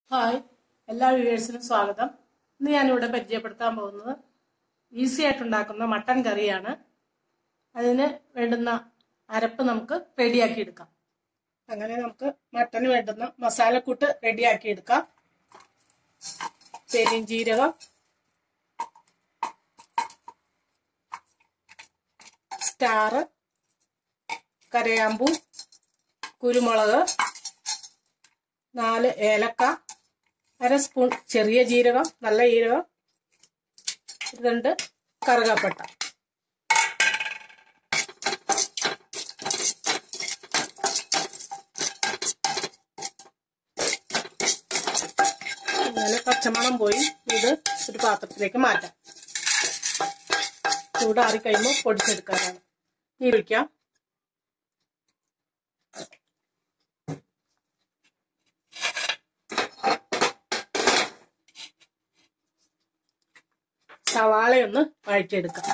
hi എല്ലാ വ്യൂവേഴ്സിനും സ്വാഗതം ഇന്ന് ഞാനിവിടെ പരിചയപ്പെടുത്താൻ പോകുന്നത് ഈസി ആയിട്ടുണ്ടാക്കുന്ന മട്ടൻ കറിയാണ് അതിന് വേണ്ടുന്ന അരപ്പ് നമുക്ക് റെഡിയാക്കി എടുക്കാം അങ്ങനെ നമുക്ക് മട്ടന് വേണ്ടുന്ന മസാലക്കൂട്ട് റെഡിയാക്കി എടുക്കാം പെരിഞ്ചീരകം സ്റ്റാർ കരയാമ്പൂ കുരുമുളക് നാല് ഏലക്ക അര സ്പൂൺ ചെറിയ ജീരകം നല്ല ജീരകം രണ്ട് കറുകപ്പട്ട അങ്ങനെ പച്ചമണം പോയി ഇത് ഒരു പാത്രത്തിലേക്ക് മാറ്റാം ചൂടാറി കഴിയുമ്പോൾ പൊടിച്ചെടുക്കാനാണ് നീ ഒഴിക്കാം സവാളയൊന്ന് വഴറ്റിയെടുക്കാം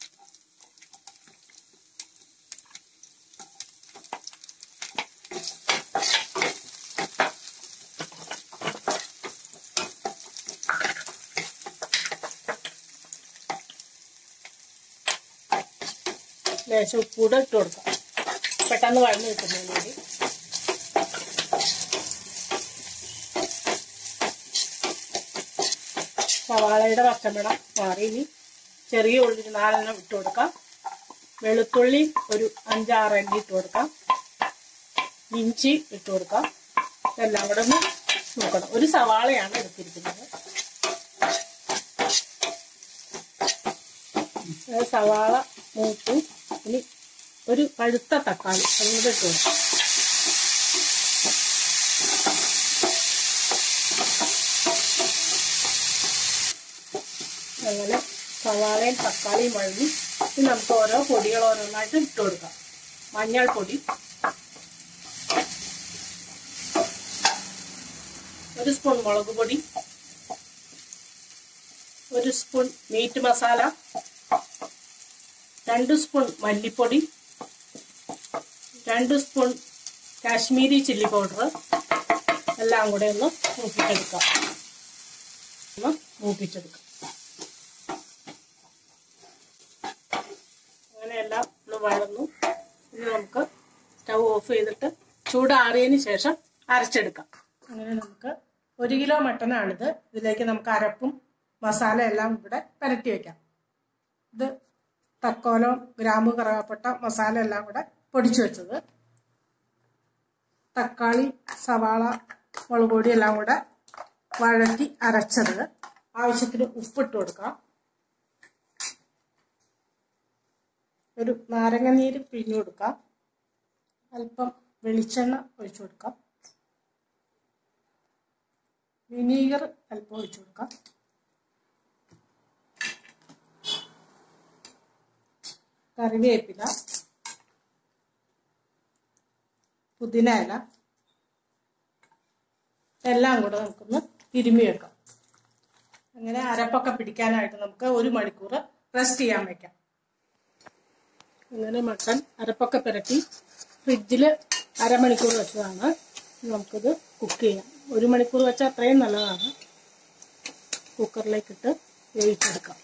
ലേശം ഉപ്പൂടെ ഇട്ട് കൊടുക്കാം പെട്ടെന്ന് വഴന്ന് കിട്ടുന്നതിന് വേണ്ടി സവാളയുടെ പച്ചമട മാറി ഇനി ചെറിയ ഉള്ളി നാലെണ്ണം ഇട്ട് കൊടുക്കാം വെളുത്തുള്ളി ഒരു അഞ്ചാറ് എണ്ണി ഇട്ട് കൊടുക്കാം ഇഞ്ചി ഇട്ട് കൊടുക്കാം ഇതെല്ലാം കൂടെ ഒന്ന് നോക്കണം ഒരു സവാളയാണ് എടുത്തിരിക്കുന്നത് സവാള മൂത്തു ഇനി ഒരു പഴുത്ത തക്കാളി അതും കൂടെ ഇട്ട് കൊടുക്കാം അങ്ങനെ സവാളയും തക്കാളിയും വഴി ഇനി നമുക്ക് ഓരോ പൊടികൾ ഓരോന്നായിട്ട് ഇട്ട് കൊടുക്കാം മഞ്ഞൾപ്പൊടി ഒരു സ്പൂൺ മുളക് പൊടി ഒരു സ്പൂൺ മീറ്റ് മസാല രണ്ട് സ്പൂൺ മല്ലിപ്പൊടി രണ്ട് സ്പൂൺ കാശ്മീരി ചില്ലി പൗഡർ എല്ലാം കൂടെ ഒന്ന് മൂപ്പിച്ചെടുക്കാം ഒന്ന് മൂപ്പിച്ചെടുക്കാം അങ്ങനെ എല്ലാം ഒന്ന് വഴന്നു ഇനി നമുക്ക് സ്റ്റൗ ഓഫ് ചെയ്തിട്ട് ചൂടാറിയതിന് ശേഷം അരച്ചെടുക്കാം അങ്ങനെ നമുക്ക് ഒരു കിലോ മട്ടനാണിത് ഇതിലേക്ക് നമുക്ക് അരപ്പും മസാല എല്ലാം ഇവിടെ പരട്ടി വെക്കാം ഇത് തക്കോലം ഗ്രാമ്പു കറുവാപ്പട്ട മസാല എല്ലാം കൂടെ പൊടിച്ചു വെച്ചത് തക്കാളി സവാള മുളക് പൊടി എല്ലാം കൂടെ വഴറ്റി അരച്ചത് ആവശ്യത്തിന് ഉപ്പിട്ട് കൊടുക്കാം ഒരു നാരങ്ങ നീര് പിഴിഞ്ഞു കൊടുക്കാം അല്പം വെളിച്ചെണ്ണ ഒഴിച്ചു കൊടുക്കാം വിനീഗർ അല്പം ഒഴിച്ചു കൊടുക്കാം കറിവേപ്പില പുതിന ഇല എല്ലാം കൂടെ നമുക്കൊന്ന് തിരുമ്മി വെക്കാം അങ്ങനെ അരപ്പൊക്കെ പിടിക്കാനായിട്ട് നമുക്ക് ഒരു മണിക്കൂർ റെസ്റ്റ് ചെയ്യാൻ വെക്കാം അങ്ങനെ മട്ടൻ അരപ്പൊക്കെ പുരട്ടി ഫ്രിഡ്ജിൽ അരമണിക്കൂർ വെച്ചതാണ് നമുക്കിത് കുക്ക് ചെയ്യാം ഒരു മണിക്കൂർ വെച്ചാൽ അത്രയും നല്ലതാണ് കുക്കറിലേക്കിട്ട് വേവിച്ചെടുക്കാം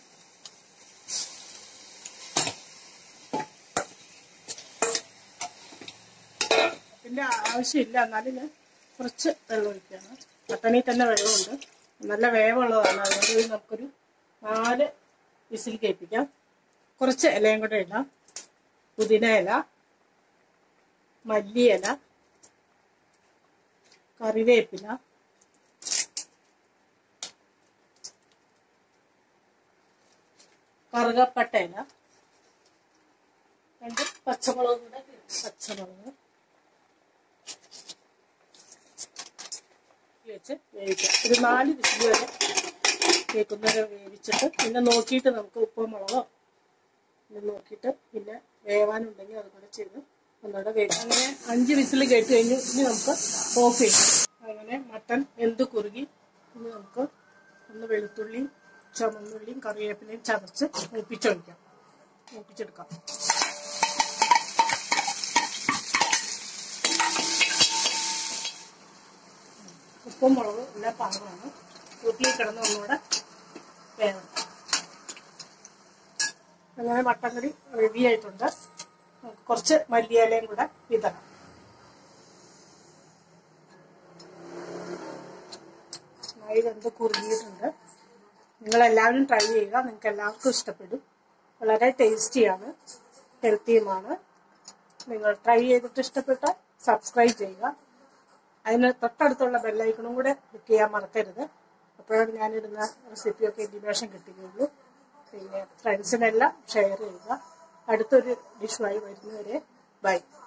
ഇതിൻ്റെ ആവശ്യമില്ല എന്നാലും ഞാൻ കുറച്ച് വെള്ളം ഒഴിക്കുകയാണ് മട്ടണിൽ തന്നെ വെള്ളമുണ്ട് നല്ല വേവുള്ളതാണ് അതുകൊണ്ട് നമുക്കൊരു നാല് വിസിൽ കേൾപ്പിക്കാം കുറച്ച് ഇലയും കൂടെ ഇടാം പുതിന ഇല മല്ലി ഇല കറിവേപ്പില കറുകപ്പട്ട ഇല രണ്ട് പച്ചമുളക് കൂടെ പച്ചമുളക് വെച്ച് വേവിക്കാം ഒരു നാല് വിസിൽ വരെ കേൾക്കുന്നവരെ വേവിച്ചിട്ട് പിന്നെ നോക്കിയിട്ട് നമുക്ക് ഉപ്പോ മുളകോ പിന്നെ നോക്കിയിട്ട് പിന്നെ വേവാനുണ്ടെങ്കിൽ അതുപോലെ ചെയ്ത് ഒന്നുകൂടെ വേവിക്കാം അങ്ങനെ അഞ്ച് വിസിൽ കേട്ട് കഴിഞ്ഞു ഇനി നമുക്ക് ഓഫ് ചെയ്യാം അങ്ങനെ മട്ടൻ എന്ത് കുറുകി ഇനി നമുക്ക് ഒന്ന് വെളുത്തുള്ളിയും ചുമന്നുള്ളിയും കറിവേപ്പിലയും ചതച്ച് മൂപ്പിച്ചൊഴിക്കാം മൂപ്പിച്ചെടുക്കാം ഉപ്പും മുളകും എല്ലാം പാകമാണ് കൂട്ടി കിടന്ന് ഒന്നുകൂടെ വേണം അങ്ങനെ മട്ടൻ കറി റെഡി ആയിട്ടുണ്ട് നമുക്ക് കുറച്ച് മല്ലിയിലയും കൂടെ വിതറാം നന്നായി വെന്ത് കുറുകിയിട്ടുണ്ട് നിങ്ങളെല്ലാവരും ട്രൈ ചെയ്യുക നിങ്ങൾക്ക് എല്ലാവർക്കും ഇഷ്ടപ്പെടും വളരെ ടേസ്റ്റിയാണ് ഹെൽത്തിയുമാണ് നിങ്ങൾ ട്രൈ ചെയ്തിട്ട് ഇഷ്ടപ്പെട്ടാൽ സബ്സ്ക്രൈബ് ചെയ്യുക അതിന് തൊട്ടടുത്തുള്ള ബെല്ലൈക്കണും കൂടെ ക്ലിക്ക് ചെയ്യാൻ മറക്കരുത് അപ്പോഴാണ് ഞാനിടുന്ന റെസിപ്പിയൊക്കെ ഇൻറ്റിമേഷൻ കിട്ടുകയുള്ളൂ പിന്നെ ഫ്രണ്ട്സിനെല്ലാം ഷെയർ ചെയ്യുക അടുത്തൊരു ഡിഷുമായി വരുന്നവരെ ബൈ